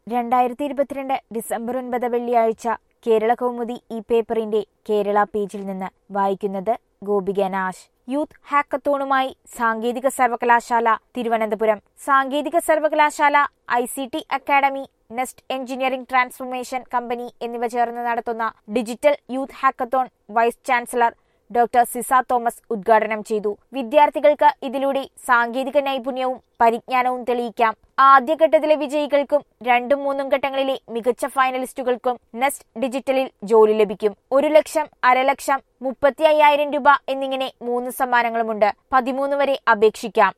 രണ്ടായിരത്തി ഇരുപത്തിരണ്ട് ഡിസംബർ ഒൻപത് വെള്ളിയാഴ്ച കേരള കൗമുദി ഈ പേപ്പറിന്റെ കേരള പേജിൽ നിന്ന് വായിക്കുന്നത് ഗോപിക നാശ് യൂത്ത് ഹാക്കത്തോണുമായി സാങ്കേതിക സർവകലാശാല തിരുവനന്തപുരം സാങ്കേതിക സർവകലാശാല I C T academy nest engineering transformation company എന്നിവ ചേർന്ന് നടത്തുന്ന digital youth hackathon vice chancellor doctor Ciza Thomas ഉദ്ഘാടനം ചെയ്തു വിദ്യാർത്ഥികൾക്ക് ഇതിലൂടെ സാങ്കേതിക നൈപുണ്യവും പരിജ്ഞാനവും തെളിയിക്കാം ആദ്യഘട്ടത്തിലെ വിജയികൾക്കും രണ്ടും മൂന്നും ഘട്ടങ്ങളിലെ മികച്ച ഫൈനലിസ്റ്റുകൾക്കും നെസ്റ്റ് ഡിജിറ്റലിൽ ജോലി ലഭിക്കും ഒരു ലക്ഷം അരലക്ഷം മുപ്പത്തി അയ്യായിരം രൂപ എന്നിങ്ങനെ മൂന്ന് സമ്മാനങ്ങളുമുണ്ട് പതിമൂന്ന് വരെ അപേക്ഷിക്കാം